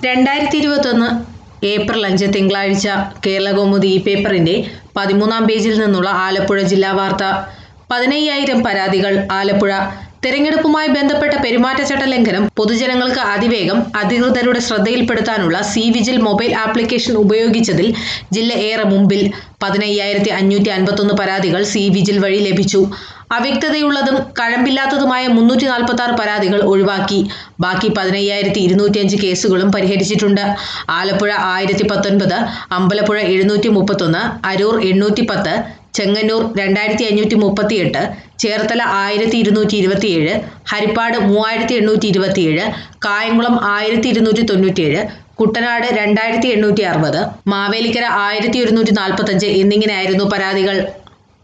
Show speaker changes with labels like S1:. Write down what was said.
S1: രണ്ടായിരത്തി ഇരുപത്തൊന്ന് ഏപ്രിൽ അഞ്ച് തിങ്കളാഴ്ച കേരളകൗമുദി ഈ പേപ്പറിന്റെ പതിമൂന്നാം പേജിൽ നിന്നുള്ള ആലപ്പുഴ ജില്ലാ വാർത്ത പതിനയ്യായിരം പരാതികൾ ആലപ്പുഴ തെരഞ്ഞെടുപ്പുമായി ബന്ധപ്പെട്ട പെരുമാറ്റച്ചട്ട ലംഘനം പൊതുജനങ്ങൾക്ക് അതിവേഗം അധികൃതരുടെ ശ്രദ്ധയിൽപ്പെടുത്താനുള്ള സി വിജിൽ മൊബൈൽ ആപ്ലിക്കേഷൻ ഉപയോഗിച്ചതിൽ ജില്ല ഏറെ മുമ്പിൽ പതിനയ്യായിരത്തി അഞ്ഞൂറ്റി അൻപത്തൊന്ന് പരാതികൾ സി വിജിൽ വഴി ലഭിച്ചു അവ്യക്തതയുള്ളതും കഴമ്പില്ലാത്തതുമായ മുന്നൂറ്റി നാൽപ്പത്തി ആറ് പരാതികൾ ഒഴിവാക്കി ബാക്കി പതിനയ്യായിരത്തി ഇരുന്നൂറ്റിയഞ്ച് കേസുകളും പരിഹരിച്ചിട്ടുണ്ട് ആലപ്പുഴ ആയിരത്തി പത്തൊൻപത് അമ്പലപ്പുഴ എഴുന്നൂറ്റി മുപ്പത്തൊന്ന് അരൂർ എണ്ണൂറ്റി പത്ത് ചെങ്ങന്നൂർ രണ്ടായിരത്തി അഞ്ഞൂറ്റി മുപ്പത്തിയെട്ട് ചേർത്തല ആയിരത്തി ഇരുന്നൂറ്റി ഇരുപത്തിയേഴ് ഹരിപ്പാട് മൂവായിരത്തി എണ്ണൂറ്റി ഇരുപത്തിയേഴ് കായംകുളം ആയിരത്തി ഇരുന്നൂറ്റി തൊണ്ണൂറ്റിയേഴ് കുട്ടനാട് രണ്ടായിരത്തി എണ്ണൂറ്റി അറുപത് മാവേലിക്കര ആയിരത്തി ഒരുന്നൂറ്റി നാൽപ്പത്തഞ്ച് എന്നിങ്ങനെയായിരുന്നു പരാതികൾ